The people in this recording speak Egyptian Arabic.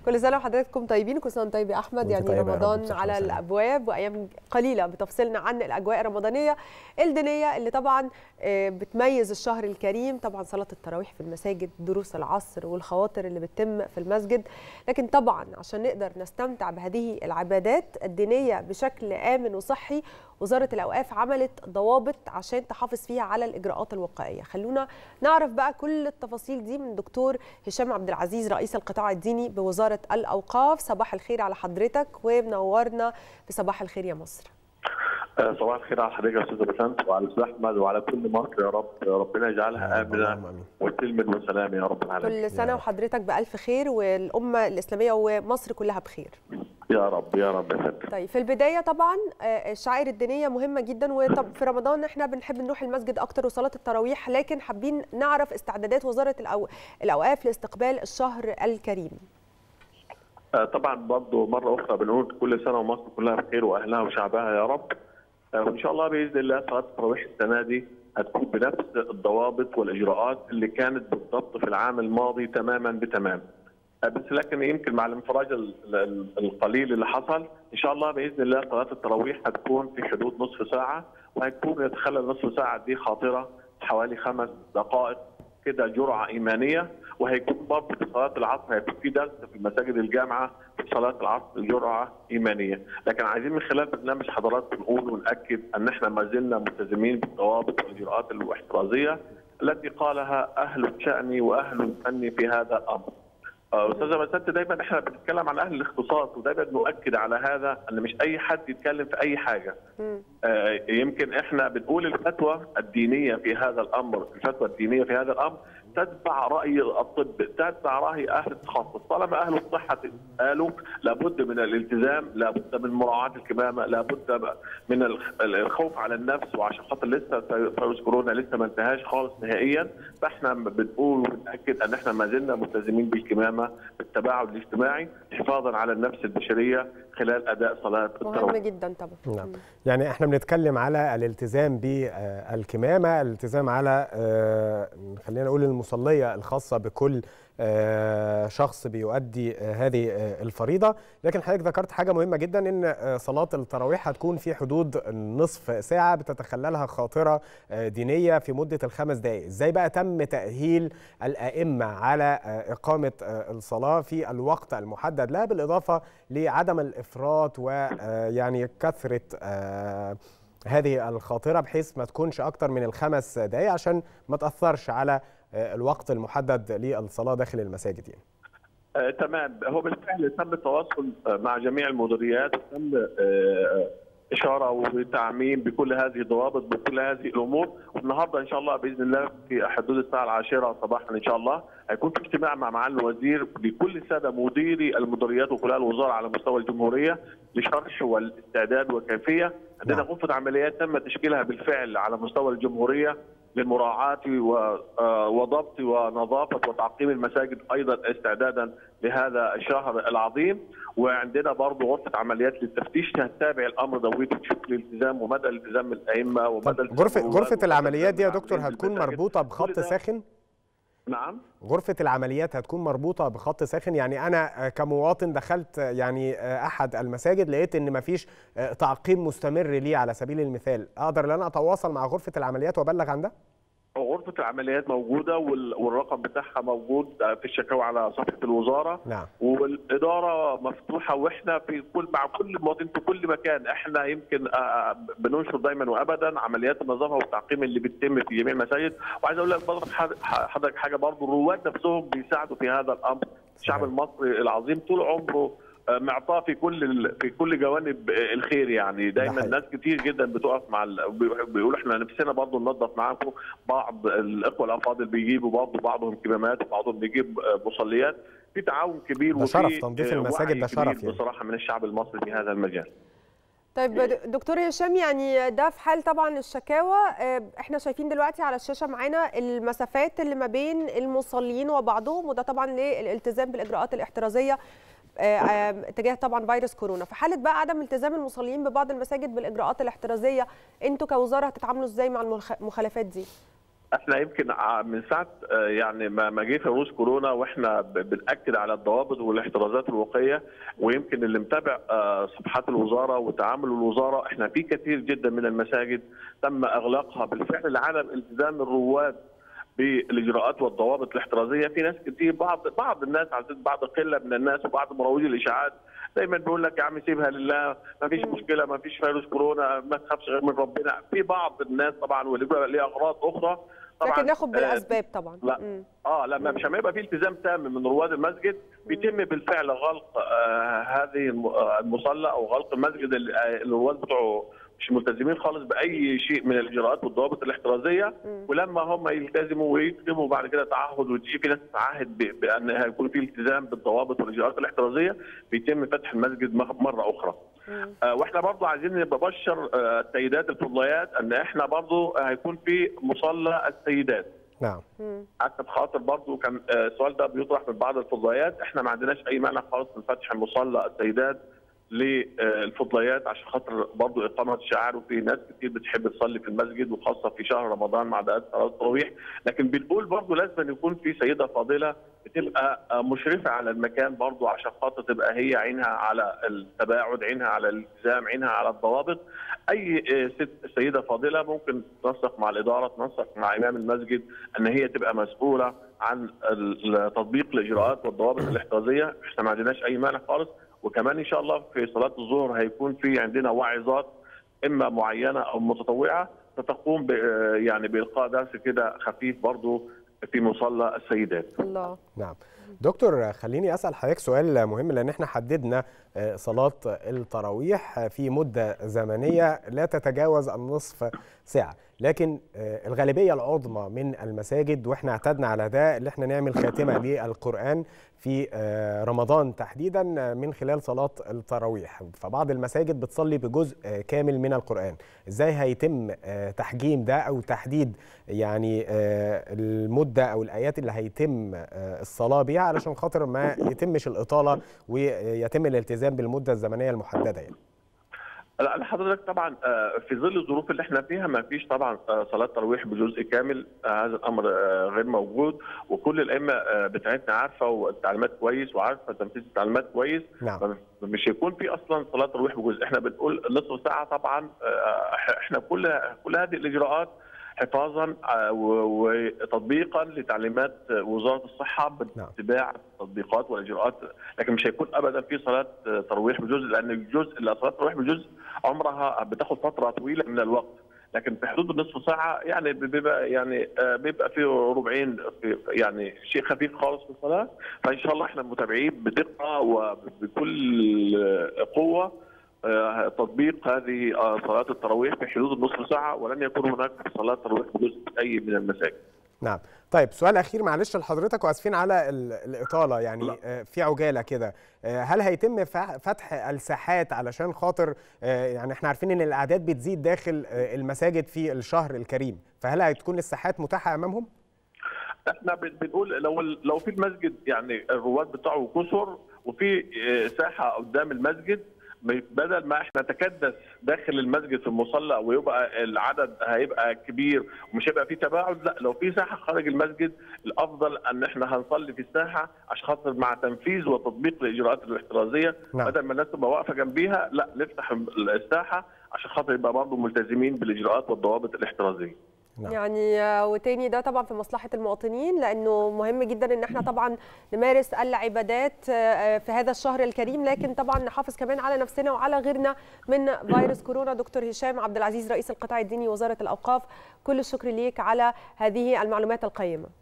كل سنه وحضراتكم طيبين كل سنه طيب يا احمد وانت يعني طيبة يا رب، رمضان بصحة على وسلامة. الابواب وايام قليله بتفصلنا عن الاجواء الرمضانيه الدينيه اللي طبعا آه، بتميز الشهر الكريم طبعا صلاه التراويح في المساجد دروس العصر والخواطر اللي بتتم في المسجد لكن طبعا عشان نقدر نستمتع بهذه العبادات الدينيه بشكل امن وصحي وزاره الاوقاف عملت ضوابط عشان تحافظ فيها على الاجراءات الوقائيه خلونا نعرف بقى كل التفاصيل دي من دكتور هشام عبد العزيز رئيس القطاع الديني بوزاره الاوقاف صباح الخير على حضرتك ومنورنا في صباح الخير يا مصر آه، صباح الخير على حضرتك يا استاذ بسنت وعلى استاذ احمد وعلى كل مصر يا رب يا ربنا يجعلها اللهم امنه آمين. وتلمد وسلام يا رب العالمين كل سنه وحضرتك بالف خير والامه الاسلاميه ومصر كلها بخير يا رب يا رب يا فندم طيب في البدايه طبعا آه، الشعائر الدينيه مهمه جدا وطب في رمضان احنا بنحب نروح المسجد اكتر وصلاه التراويح لكن حابين نعرف استعدادات وزاره الأو... الاوقاف لاستقبال الشهر الكريم آه، طبعا برضه مره اخرى بنقول كل سنه ومصر كلها بخير واهلها وشعبها يا رب آه، وان شاء الله باذن الله صلاه التراويح السنه دي هتكون بنفس الضوابط والاجراءات اللي كانت بالضبط في العام الماضي تماما بتمام آه، بس لكن يمكن مع الانفراج ال- ال- القليل اللي حصل ان شاء الله باذن الله صلاه التراويح هتكون في حدود نصف ساعه وهتكون يتخلى النصف ساعه دي خاطره حوالي خمس دقائق كده جرعه ايمانيه وهيكون برضه في صلاه العصر هيكون في درس في مساجد الجامعه في صلاه العصر جرعه ايمانيه، لكن عايزين من خلال برنامج حضراتكم نقول وناكد ان احنا ما زلنا ملتزمين بالضوابط والاجراءات الاحترازيه التي قالها اهل الشان واهل الفن في هذا الامر. آه، استاذه بسنت دايما احنا بنتكلم عن اهل الاختصاص ودايما نؤكد على هذا ان مش اي حد يتكلم في اي حاجه. مم. آه، يمكن احنا بنقول الفتوى الدينيه في هذا الامر، الفتوى الدينيه في هذا الامر تتبع راي الطب، تتبع راي اهل التخصص، طالما اهل الصحه قالوا لابد من الالتزام، لابد من مراعاه الكمامه، لابد من الخ- الخوف على النفس وعشان خاطر لسه فيروس كورونا لسه ما انتهاش خالص نهائيا، فاحنا بنقول وبناكد ان احنا ما زلنا ملتزمين بالكمامه بالتباعد الاجتماعي حفاظا على النفس البشريه خلال اداء صلاه مهم التراويح. جدا طبعا نعم مم. يعني احنا بنتكلم على الالتزام بالكمامه الالتزام على آه، خلينا نقول المصليه الخاصه بكل آه، شخص بيؤدي آه، هذه آه، الفريضه لكن حضرتك ذكرت حاجه مهمه جدا ان آه، صلاه التراويح هتكون في حدود نصف ساعه بتتخللها خاطره آه، دينيه في مده الخمس دقائق ازاي بقى تم تاهيل الائمه على آه، اقامه آه، الصلاه في الوقت المحدد لها بالاضافه لعدم الافراط ويعني كثره آه، هذه الخاطره بحيث ما تكونش اكتر من الخمس دقائق عشان ما تاثرش على آه، الوقت المحدد للصلاه داخل المساجد يعني. آه، تمام هو بالفعل تم التواصل آه، مع جميع المديريات وتم آه، اشاره وتعميم بكل هذه الضوابط بكل هذه الامور والنهارده ان شاء الله باذن الله في حدود الساعه العاشره صباحا ان شاء الله هيكون في اجتماع مع معالي الوزير لكل الساده مديري المديريات وكلاء الوزاره على مستوى الجمهوريه لشرح والاستعداد وكيفيه عندنا نعم. غرفه عمليات تم تشكيلها بالفعل على مستوى الجمهوريه للمراعاة و- آه، وضبط ونظافة وتعقيم المساجد أيضا استعدادا لهذا الشهر العظيم وعندنا برضه غرفة عمليات للتفتيش تتابع الأمر دويت وتشوف الالتزام ومدى الالتزام الأئمة ومدى طب التزام غرفه الرواد غرفه ومدى العمليات دي يا التزام دكتور العاملين هتكون بالمساجد. مربوطه كل بخط ده- ساخن؟ نعم غرفة العمليات هتكون مربوطة بخط ساخن يعني أنا آه، كمواطن دخلت آه، يعني آه، أحد المساجد لقيت إن مفيش آه، تعقيم مستمر ليه على سبيل المثال أقدر إن أنا أتواصل مع غرفة العمليات وأبلغ عن ده؟ غرفة العمليات موجودة وال- والرقم بتاعها موجود في الشكاوى على صفحة الوزارة نعم والاداره مفتوحه واحنا في كل مع كل مواطن في كل مكان احنا يمكن آه، بننشر دايما وابدا عمليات النظافه والتعقيم اللي بتتم في جميع المساجد وعايز اقول لك برضه حد- حضرتك حاجه برضه الرواد نفسهم بيساعدوا في هذا الامر الشعب صحيح. المصري العظيم طول عمره آه، معطاه في كل ال- في كل جوانب آه، الخير يعني دايما حقيقي. ناس كتير جدا بتقف مع ال- بي- بيقولوا احنا نفسنا برضه ننظف معاكم بعض الاخوه الافاضل بيجيبوا برضه بعضهم كمامات وبعضهم بيجيب آه، مصليات في تعاون كبير ده وفي شرف تنظيف آه، المساجد وعي ده كبير شرف يعني. بصراحه من الشعب المصري في هذا المجال طيب د- دكتور هشام يعني ده في حال طبعا الشكاوى آه، احنا شايفين دلوقتي على الشاشه معانا المسافات اللي ما بين المصلين وبعضهم وده طبعا للالتزام بالاجراءات الاحترازيه آه، آه، تجاه طبعا فيروس كورونا في حاله بقى عدم التزام المصلين ببعض المساجد بالاجراءات الاحترازيه انتوا كوزاره هتتعاملوا ازاي مع المخ- المخالفات دي احنا يمكن من ساعه يعني ما جه فيروس كورونا واحنا بناكد على الضوابط والاحترازات الوقائيه ويمكن اللي متابع صفحات الوزاره وتعامل الوزاره احنا في كثير جدا من المساجد تم اغلاقها بالفعل لعدم التزام الرواد بالاجراءات والضوابط الاحترازيه في ناس كتير بعض بعض الناس بعض قله من الناس وبعض مروجي الاشاعات دايما بيقول لك يا عم سيبها لله ما فيش مشكله ما فيش فيروس كورونا ما تخافش غير من ربنا في بعض الناس طبعا واللي بيبقى ليه اغراض اخرى طبعا لكن ناخد بالاسباب طبعا لا مم. اه لا مش هيبقى في التزام تام من رواد المسجد بيتم بالفعل غلق آه هذه المصلى او غلق المسجد اللي الرواد بتوعه مش ملتزمين خالص باي شيء من الاجراءات والضوابط الاحترازيه م. ولما هم يلتزموا ويكتبوا بعد كده تعهد وتجي في ناس تتعهد بان هيكون في التزام بالضوابط والاجراءات الاحترازيه بيتم فتح المسجد مره اخرى. آه واحنا برضه عايزين نبشر آه السيدات الفضليات ان احنا برضه هيكون في مصلى السيدات. نعم عشان خاطر برضه كان السؤال ده بيطرح من بعض الفضليات احنا ما عندناش اي مانع خالص من فتح مصلى السيدات للفضليات عشان خاطر برضه اقامه شعار وفي ناس كتير بتحب تصلي في المسجد وخاصه في شهر رمضان مع دقات صلاه التراويح لكن بنقول برضه لازم يكون في سيده فاضله بتبقى مشرفه على المكان برضه عشان خاطر تبقى هي عينها على التباعد عينها على الالتزام عينها على الضوابط اي ست سيده فاضله ممكن تنسق مع الاداره تنسق مع امام المسجد ان هي تبقى مسؤوله عن تطبيق الاجراءات والضوابط الاحترازيه احنا ما عندناش اي مانع خالص وكمان ان شاء الله في صلاه الظهر هيكون في عندنا واعظات اما معينه او متطوعه ستقوم يعني بالقاء درس كده خفيف برضه في مصلى السيدات. الله نعم. دكتور خليني اسال حضرتك سؤال مهم لان احنا حددنا صلاه التراويح في مده زمنيه لا تتجاوز النصف ساعه لكن الغالبيه العظمى من المساجد واحنا اعتدنا على ده اللي احنا نعمل خاتمه للقران في رمضان تحديدا من خلال صلاه التراويح فبعض المساجد بتصلي بجزء كامل من القران ازاي هيتم تحجيم ده او تحديد يعني المده او الايات اللي هيتم الصلاه بيها علشان خاطر ما يتمش الاطاله ويتم الالتزام بالمده الزمنيه المحدده يعني لا حضرتك طبعا في ظل الظروف اللي احنا فيها ما فيش طبعا صلاه تراويح بجزء كامل هذا الامر غير موجود وكل الائمه بتاعتنا عارفه والتعليمات كويس وعارفه تنفيذ التعليمات كويس نعم. مش هيكون في اصلا صلاه تراويح بجزء احنا بنقول نصف ساعه طبعا احنا كل كل هذه الاجراءات حفاظا وتطبيقا لتعليمات وزاره الصحه باتباع التطبيقات والاجراءات لكن مش هيكون ابدا في صلاه تراويح بجزء لان الجزء صلاه تراويح بجزء عمرها بتاخد فتره طويله من الوقت لكن في حدود النصف ساعه يعني بيبقى يعني بيبقى في ربعين في يعني شيء خفيف خالص في الصلاه فان شاء الله احنا متابعين بدقه وبكل قوه تطبيق هذه صلاه التراويح في حدود النصف ساعه ولن يكون هناك صلاه تراويح بجزء اي من المساجد. نعم طيب سؤال اخير معلش لحضرتك واسفين على الاطاله يعني لا. في عجاله كده هل هيتم فتح الساحات علشان خاطر يعني احنا عارفين ان الاعداد بتزيد داخل المساجد في الشهر الكريم فهل هتكون الساحات متاحه امامهم احنا بنقول لو لو في المسجد يعني الرواد بتاعه كثر وفي ساحه قدام المسجد بدل ما احنا نتكدس داخل المسجد في المصلى ويبقى العدد هيبقى كبير ومش هيبقى فيه تباعد لا لو في ساحه خارج المسجد الافضل ان احنا هنصلي في الساحه عشان خاطر مع تنفيذ وتطبيق الاجراءات الاحترازيه نعم. بدل ما الناس تبقى واقفه جنبيها لا نفتح الساحه عشان خاطر يبقى برضه ملتزمين بالاجراءات والضوابط الاحترازيه نعم. يعني وتاني ده طبعا في مصلحه المواطنين لانه مهم جدا ان احنا طبعا نمارس العبادات في هذا الشهر الكريم لكن طبعا نحافظ كمان على نفسنا وعلى غيرنا من فيروس كورونا دكتور هشام عبد العزيز رئيس القطاع الديني وزاره الاوقاف كل الشكر ليك على هذه المعلومات القيمه